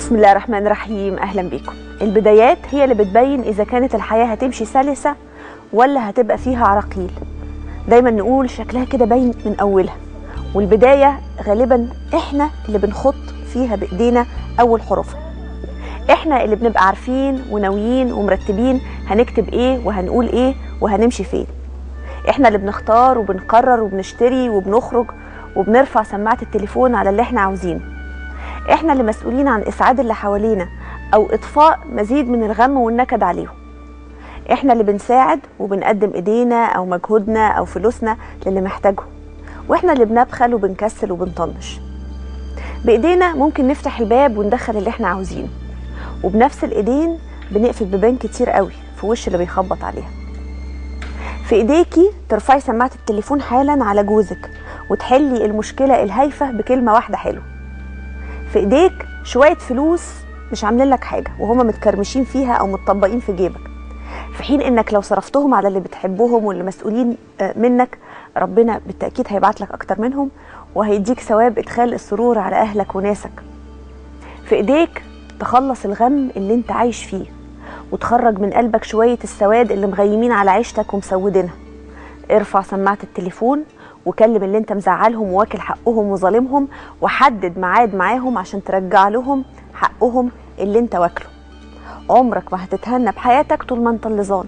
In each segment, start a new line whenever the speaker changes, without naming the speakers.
بسم الله الرحمن الرحيم اهلا بيكم البدايات هي اللي بتبين اذا كانت الحياه هتمشي سلسه ولا هتبقى فيها عراقيل دايما نقول شكلها كده باين من اولها والبدايه غالبا احنا اللي بنخط فيها بايدينا اول حروفها احنا اللي بنبقى عارفين وناويين ومرتبين هنكتب ايه وهنقول ايه وهنمشي فين احنا اللي بنختار وبنقرر وبنشتري وبنخرج وبنرفع سماعه التليفون على اللي احنا عاوزينه احنا اللي مسؤولين عن اسعاد اللي حوالينا او اطفاء مزيد من الغم والنكد عليهم احنا اللي بنساعد وبنقدم ايدينا او مجهودنا او فلوسنا للي محتاجهم واحنا اللي بنبخل وبنكسل وبنطنش بايدينا ممكن نفتح الباب وندخل اللي احنا عاوزينه وبنفس الايدين بنقفل بيبان كتير قوي في وش اللي بيخبط عليها في ايديكي ترفعي سماعه التليفون حالا على جوزك وتحلي المشكله الهايفه بكلمه واحده حلوه في ايديك شويه فلوس مش عاملين لك حاجه وهما متكرمشين فيها او متطبقين في جيبك في حين انك لو صرفتهم على اللي بتحبهم واللي مسؤولين منك ربنا بالتاكيد هيبعت لك اكتر منهم وهيديك ثواب ادخال السرور على اهلك وناسك في ايديك تخلص الغم اللي انت عايش فيه وتخرج من قلبك شويه السواد اللي مغيمين على عيشتك ومسودينها ارفع سماعه التليفون وكلم اللي انت مزعلهم وواكل حقهم وظالمهم وحدد ميعاد معاهم عشان ترجع لهم حقهم اللي انت واكله عمرك ما هتتهنى بحياتك طول ما انت اللي ظالم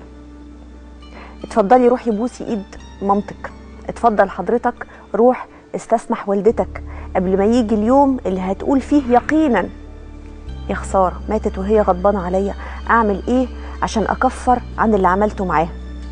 اتفضلي روحي بوسي ايد مامتك اتفضل حضرتك روح استسمح والدتك قبل ما يجي اليوم اللي هتقول فيه يقينا يا خساره ماتت وهي غضبانه عليا اعمل ايه عشان اكفر عن اللي عملته معاها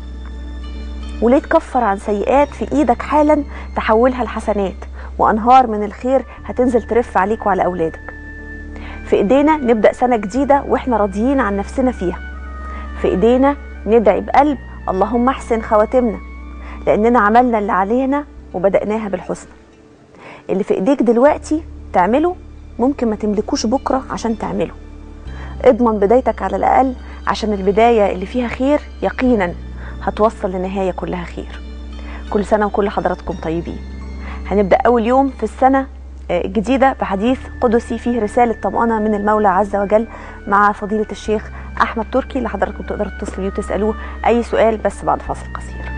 وليه تكفر عن سيئات في ايدك حالا تحولها لحسنات وانهار من الخير هتنزل ترف عليك وعلى اولادك في ايدينا نبدا سنه جديده واحنا راضيين عن نفسنا فيها في ايدينا ندعي بقلب اللهم احسن خواتمنا لاننا عملنا اللي علينا وبداناها بالحسن اللي في ايديك دلوقتي تعمله ممكن ما تملكوش بكره عشان تعمله اضمن بدايتك على الاقل عشان البدايه اللي فيها خير يقينا هتوصل لنهاية كلها خير كل سنة وكل حضراتكم طيبين هنبدأ أول يوم في السنة الجديدة بحديث قدسي فيه رسالة طمأنة من المولى عز وجل مع فضيلة الشيخ أحمد تركي اللي حضراتكم تقدروا تتصلوا بيه وتسألوه أي سؤال بس بعد فاصل قصير